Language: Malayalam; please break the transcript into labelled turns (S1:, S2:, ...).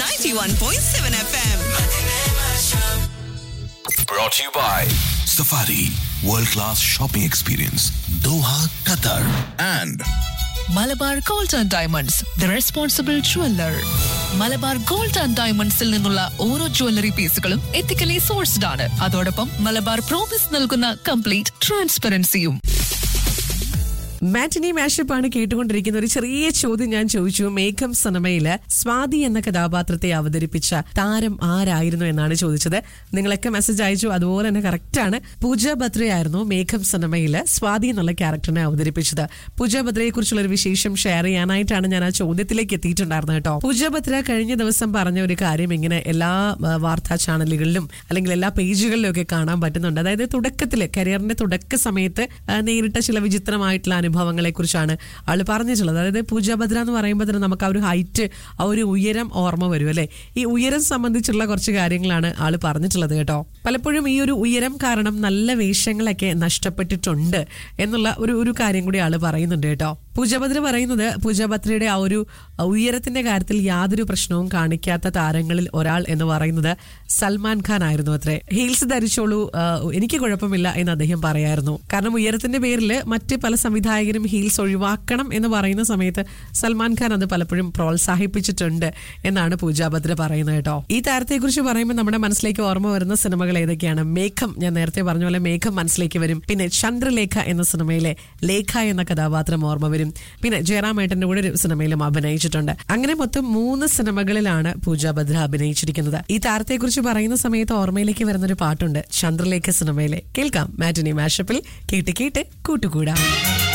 S1: 91.7 FM.
S2: Brought to you by Safari World Class Shopping Experience Doha, Qatar and
S3: Malabar gold and diamonds the responsible jeweller Malabar gold and ഡയമണ്ട്സിൽ നിന്നുള്ള ഓരോ ജ്വല്ലറി പീസുകളും എത്തിക്കലി സോഴ്സ്ഡ് ആണ് അതോടൊപ്പം മലബാർ പ്രോമിസ് നൽകുന്ന കംപ്ലീറ്റ് ട്രാൻസ്പെറൻസിയും
S4: മാറ്റിനി മാഷപ്പാണ് കേട്ടുകൊണ്ടിരിക്കുന്ന ഒരു ചെറിയ ചോദ്യം ഞാൻ ചോദിച്ചു മേഘം സിനിമയില് സ്വാതി എന്ന കഥാപാത്രത്തെ അവതരിപ്പിച്ച താരം ആരായിരുന്നു എന്നാണ് ചോദിച്ചത് നിങ്ങളൊക്കെ മെസ്സേജ് അയച്ചു അതുപോലെ തന്നെ കറക്റ്റ് ആണ് പൂജ ബത്രയായിരുന്നു മേഘം സിനിമയില് സ്വാതി എന്നുള്ള ക്യാരക്ടറിനെ അവതരിപ്പിച്ചത് പൂജ ബത്രയെ കുറിച്ചുള്ള ഒരു വിശേഷം ഷെയർ ചെയ്യാനായിട്ടാണ് ഞാൻ ആ ചോദ്യത്തിലേക്ക് എത്തിയിട്ടുണ്ടായിരുന്നത് കേട്ടോ പൂജ ബത്ര കഴിഞ്ഞ ദിവസം പറഞ്ഞ ഒരു കാര്യം ഇങ്ങനെ എല്ലാ ആ, വാർത്താ ചാനലുകളിലും അല്ലെങ്കിൽ എല്ലാ പേജുകളിലും ഒക്കെ കാണാൻ പറ്റുന്നുണ്ട് അതായത് തുടക്കത്തില് കരിയറിന്റെ തുടക്ക സമയത്ത് ആ, നേരിട്ട ചില വിചിത്രമായിട്ടുള്ള അനുഭവങ്ങളെ കുറിച്ചാണ് ആള് പറഞ്ഞിട്ടുള്ളത് അതായത് പൂജ ഭദ്ര എന്ന് പറയുമ്പോൾ തന്നെ നമുക്ക് ആ ഒരു ഹൈറ്റ് ആ ഒരു ഉയരം ഓർമ്മ വരും അല്ലെ ഈ ഉയരം സംബന്ധിച്ചുള്ള കുറച്ച് കാര്യങ്ങളാണ് ആള് പറഞ്ഞിട്ടുള്ളത് കേട്ടോ പലപ്പോഴും ഈ ഒരു ഉയരം കാരണം നല്ല വേഷങ്ങളൊക്കെ നഷ്ടപ്പെട്ടിട്ടുണ്ട് എന്നുള്ള ഒരു ഒരു കാര്യം കൂടി ആള് പറയുന്നുണ്ട് കേട്ടോ പൂജഭദ്ര പറയുന്നത് പൂജഭദ്രയുടെ ആ ഒരു ഉയരത്തിന്റെ കാര്യത്തിൽ യാതൊരു പ്രശ്നവും കാണിക്കാത്ത താരങ്ങളിൽ ഒരാൾ എന്ന് പറയുന്നത് സൽമാൻ ഖാൻ ആയിരുന്നു അത്രേ ഹീൽസ് ധരിച്ചോളൂ ആ, എനിക്ക് കുഴപ്പമില്ല എന്ന് അദ്ദേഹം പറയായിരുന്നു കാരണം ഉയരത്തിന്റെ പേരിൽ മറ്റ് പല സംവിധായകരും ഹീൽസ് ഒഴിവാക്കണം എന്ന് പറയുന്ന സമയത്ത് സൽമാൻ ഖാൻ അത് പലപ്പോഴും പ്രോത്സാഹിപ്പിച്ചിട്ടുണ്ട് എന്നാണ് പൂജാഭദ്ര പറയുന്നത് കേട്ടോ ഈ താരത്തെക്കുറിച്ച് പറയുമ്പോൾ നമ്മുടെ മനസ്സിലേക്ക് ഓർമ്മ വരുന്ന സിനിമകൾ ഏതൊക്കെയാണ് മേഘം ഞാൻ നേരത്തെ പറഞ്ഞ പോലെ മേഘം മനസ്സിലേക്ക് വരും പിന്നെ ചന്ദ്രലേഖ എന്ന സിനിമയിലെ ലേഖ എന്ന കഥാപാത്രം ഓർമ്മ വരും പിന്നെ ജയറാമേട്ടന്റെ കൂടെ ഒരു സിനിമയിലും അഭിനയിച്ചിട്ടുണ്ട് അങ്ങനെ മൊത്തം മൂന്ന് സിനിമകളിലാണ് പൂജാഭദ്ര അഭിനയിച്ചിരിക്കുന്നത് ഈ താരത്തെക്കുറിച്ച് പറയുന്ന സമയത്ത് ഓർമ്മയിലേക്ക് വരുന്ന ഒരു പാട്ടുണ്ട് ചന്ദ്രലേഖ സിനിമയിലെ കേൾക്കാം മാറ്റിനി മാഷപ്പിൽ കേട്ട് കേട്ട് കൂട്ടുകൂടാം